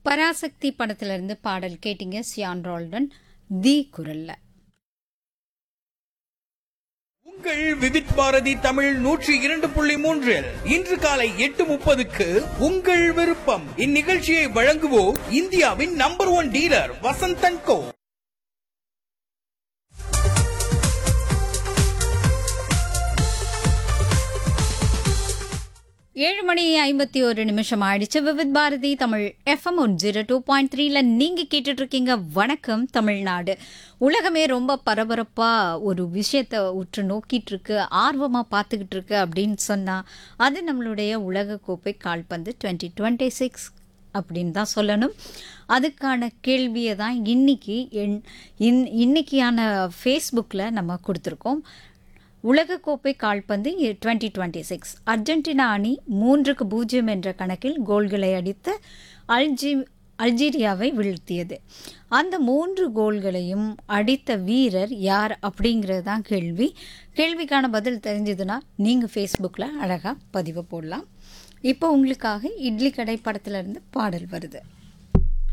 பராசக்தி படத்திலிருந்து பாடல் கேட்டீங்க சியான் ரால்டன் தி குரல்ல உங்கள் விவித் பாரதி தமிழ் நூற்றி இரண்டு புள்ளி மூன்றில் இன்று காலை எட்டு முப்பதுக்கு உங்கள் விருப்பம் இந்நிகழ்ச்சியை வழங்குவோர் இந்தியாவின் number one dealer Vasanthan co ஏழு மணி ஐம்பத்தி ஒரு நிமிஷம் ஆயிடுச்சு Vividh Bharati Tamil FM one zero two point த்ரீல நீங்க கேட்டுட்டு இருக்கீங்க வணக்கம் தமிழ்நாடு உலகமே ரொம்ப பரபரப்பா ஒரு விஷயத்தை உற்று நோக்கிட்டு இருக்கு ஆர்வமா பார்த்துக்கிட்டு இருக்கு அப்படின்னு சொன்னா அது நம்மளுடைய உலகக்கோப்பை கால்பந்து டுவெண்ட்டி டுவெண்ட்டி சிக்ஸ் அப்படின்னு தான் சொல்லணும் அதுக்கான கேள்வியை தான் இன்னைக்கு என் இன் இன்னைக்கான ஃபேஸ்புக்கில் நம்ம கொடுத்துருக்கோம் உலகக்கோப்பை கால்பந்து டுவெண்ட்டி டுவெண்ட்டி சிக்ஸ் அர்ஜென்டினா அணி மூன்றுக்கு பூஜ்ஜியம் என்ற கணக்கில் கோல்களை அடித்து அல்ஜி அல்ஜீரியாவை வீழ்த்தியது அந்த மூன்று கோல்களையும் அடித்த வீரர் யார் அப்படிங்கிறது தான் கேள்வி கேள்விக்கான பதில் தெரிஞ்சதுன்னா நீங்கள் ஃபேஸ்புக்கில் அழகாக பதிவு போடலாம் இப்போ உங்களுக்காக இட்லி கடை படத்துல இருந்து பாடல் வருது